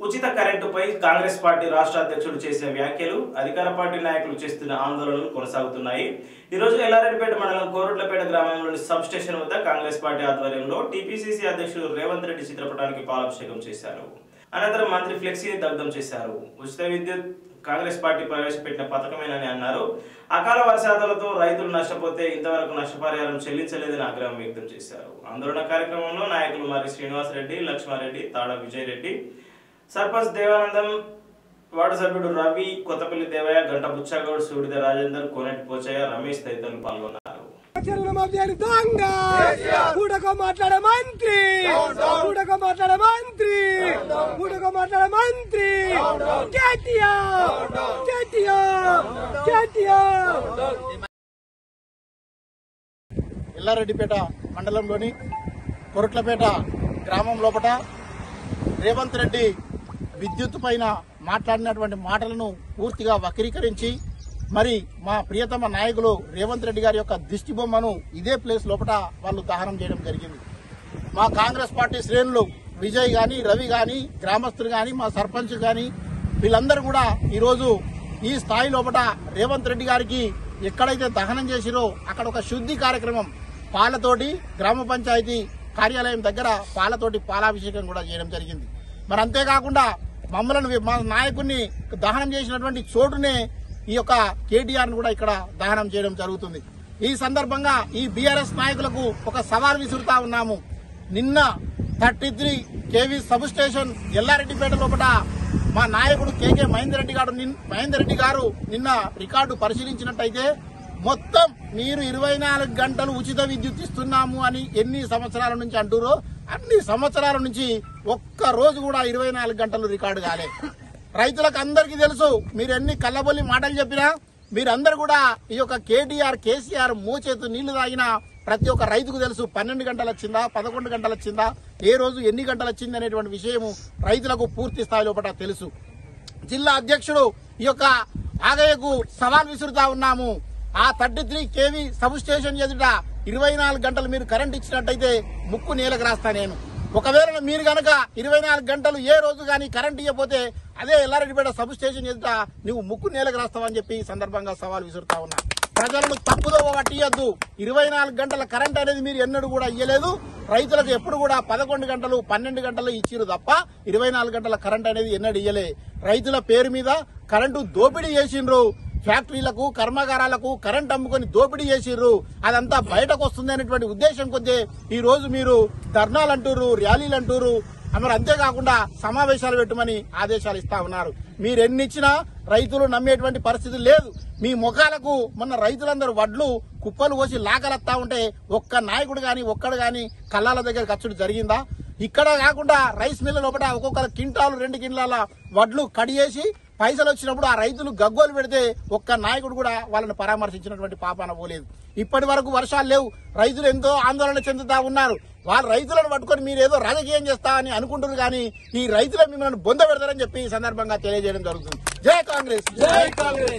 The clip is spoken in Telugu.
ఉచిత కరెంటుపై కాంగ్రెస్ పార్టీ రాష్ట్ర అధ్యక్షుడు చేసే వ్యాఖ్యలు అధికార పార్టీ నాయకులు చేస్తున్న ఆందోళనలు కొనసాగుతున్నాయి ఈ రోజు ఎల్లారెడ్డిపేట మండలం కోరుట్లపేట గ్రామంలోని సబ్ స్టేషన్ వద్ద కాంగ్రెస్ పార్టీ ఆధ్వర్యంలో టీపీసీసీ అధ్యక్షుడు రేవంత్ రెడ్డి చిత్రపటానికి పాలాభిషేకం చేశారు అనంతరం మంత్రి ఫ్లెక్సీని దగ్ధం చేశారు ఉచిత విద్యుత్ కాంగ్రెస్ పార్టీ ప్రవేశపెట్టిన పథకమేనని అన్నారు అకాల వర్షాలతో రైతులు నష్టపోతే ఇంతవరకు నష్టపరిహారం చెల్లించలేదని ఆగ్రహం వ్యక్తం చేశారు ఆందోళన కార్యక్రమంలో నాయకులు మరి శ్రీనివాసరెడ్డి లక్ష్మారెడ్డి తాడ విజయ్ రెడ్డి సర్పంచ్ దేవానందం వార్డు సభ్యుడు రవి కొత్తపల్లి దేవయ్య గంట బుచ్చాగౌడ్ సూడిద రాజేందర్ కోనటి పోచయ్య రమేష్ తదితరులు పాల్గొన్నారు చరణమాధ్యాన్ని దొంగ కూడకో మాట్లాడే మంత్రి కూడకో మాట్లాడే మంత్రి కూడకో మాట్లాడే మంత్రి కేటీఆర్ కేటీఆర్ కేటీఆర్ ఎల్లారెడ్డిపేట మండలంలోని కొరట్లపేట గ్రామం లోపల రేవంత్ రెడ్డి విద్యుత్ పైన మాట్లాడినటువంటి మాటలను పూర్తిగా వక్రీకరించి మరి మా ప్రియతమ నాయకులు రేవంత్ రెడ్డి గారి యొక్క దిష్టి బొమ్మను ఇదే ప్లేస్ లోపల వాళ్ళు దహనం చేయడం జరిగింది మా కాంగ్రెస్ పార్టీ శ్రేణులు విజయ్ గాని రవి గాని గ్రామస్తులు గాని మా సర్పంచ్ గాని వీళ్ళందరూ కూడా ఈరోజు ఈ స్థాయి లోపల రేవంత్ రెడ్డి గారికి ఎక్కడైతే దహనం చేసిరో అక్కడ ఒక శుద్ధి కార్యక్రమం పాలతోటి గ్రామ పంచాయతీ కార్యాలయం దగ్గర పాలతోటి పాలాభిషేకం కూడా చేయడం జరిగింది మరి అంతేకాకుండా మమ్మల్ని మా నాయకుడిని దహనం చేసినటువంటి చోటునే ఈ యొక్క కేటీఆర్ ను కూడా ఇక్కడ దహనం చేయడం జరుగుతుంది ఈ సందర్భంగా ఈ బీఆర్ఎస్ నాయకులకు ఒక సవాల్ విసురుతా ఉన్నాము నిన్న thirty three KV substation Yellareddypet లోపల మా నాయకుడు కేకే మహేందర్ రెడ్డి గారు నిన్- మహేందర్ రెడ్డి గారు నిన్న రికార్డు పరిశీలించినట్టయితే మొత్తం మీరు ఇరవై నాలుగు గంటలు ఉచిత విద్యుత్ ఇస్తున్నాము అని ఎన్ని సంవత్సరాల నుంచి అంటురో అన్ని సంవత్సరాల నుంచి ఒక్క రోజు కూడా ఇరవై నాలుగు గంటలు రికార్డు కాలే రైతులకు అందరికీ తెలుసు మీరు ఎన్ని కళ్ళబొల్లి మాటలు చెప్పినా మీరందరూ కూడా ఈ యొక్క కేటీఆర్ కేసీఆర్ మోచేతు నీళ్లు తాగిన ప్రతి ఒక్క రైతుకు తెలుసు పన్నెండు గంటలు వచ్చిందా పదకొండు గంటలు వచ్చిందా ఏ రోజు ఎన్ని గంటలు వచ్చింది అనేటువంటి విషయము రైతులకు పూర్తి స్థాయి లోపల తెలుసు జిల్లా అధ్యక్షుడు ఈ యొక్క ఆగయ్యకు సవాల్ విసురుతా ఉన్నాము ఆ thirty three KV substation ఎదుట ఇరవై నాలుగు గంటలు మీరు కరెంట్ ఇచ్చినట్టయితే ముక్కు నేలకు రాస్తా నేను ఒకవేళ మీరు గనక ఇరవై నాలుగు గంటలు ఏ రోజు కానీ కరెంట్ ఇవ్వకపోతే అదే ఎల్లారెడ్డిపేట సబ్ స్టేషన్ ఎదుట నువ్వు ముక్కు నేలకు రాస్తావని చెప్పి ఈ సందర్భంగా సవాల్ విసురుతా ఉన్నా ప్రజలను తప్పుదో పట్టియద్దు ఇరవై నాలుగు గంటల కరెంట్ అనేది మీరు ఎన్నడూ కూడా ఇయ్యలేదు రైతులకు ఎప్పుడు కూడా పదకొండు గంటలు పన్నెండు గంటలు ఇచ్చిరు తప్ప ఇరవై నాలుగు గంటల కరెంట్ అనేది ఎన్నడూ ఇయ్యలే రైతుల పేరు మీద కరెంటు దోపిడీ చేసిండ్రు ఫ్యాక్టరీలకు కర్మాగారాలకు కరెంట్ అమ్ముకొని దోపిడీ చేసిర్రు అదంతా బయటకు వస్తుంది అనేటువంటి ఉద్దేశం కొద్దీ ఈ రోజు మీరు ధర్నాలు అంటుర్రు ర్యాలీలు అంటుర్రు మరి అంతేకాకుండా సమావేశాలు పెట్టమని ఆదేశాలు ఇస్తా ఉన్నారు మీరు ఎన్ని ఇచ్చినా రైతులు నమ్మేటువంటి పరిస్థితి లేదు మీ ముఖాలకు మొన్న రైతులందరూ వడ్లు కుప్పలు పోసి లాకలత్తా ఉంటే ఒక్క నాయకుడు గాని ఒక్కడు గాని కళ్ళాల దగ్గర ఖర్చుడు జరిగిందా ఇక్కడ కాకుండా రైస్ మిల్ లోపల ఒక్కొక్క కింటాలు రెండు కింటాల వడ్లు కడియేసి పైసలు వచ్చినప్పుడు ఆ రైతులు గగ్గోలు పెడితే ఒక్క నాయకుడు కూడా వాళ్ళని పరామర్శించినటువంటి పాపాన పోలేదు ఇప్పటి వరకు వర్షాలు లేవు రైతులు ఎంతో ఆందోళన చెందుతా ఉన్నారు వాళ్ళ రైతులను పట్టుకొని మీరు ఏదో రాజకీయం చేస్తా అని అనుకుంటున్నారు కానీ ఈ రైతులు మిమ్మల్ని బొంద పెడతారని చెప్పి ఈ సందర్భంగా తెలియజేయడం జరుగుతుంది జై కాంగ్రెస్ జై కాంగ్రెస్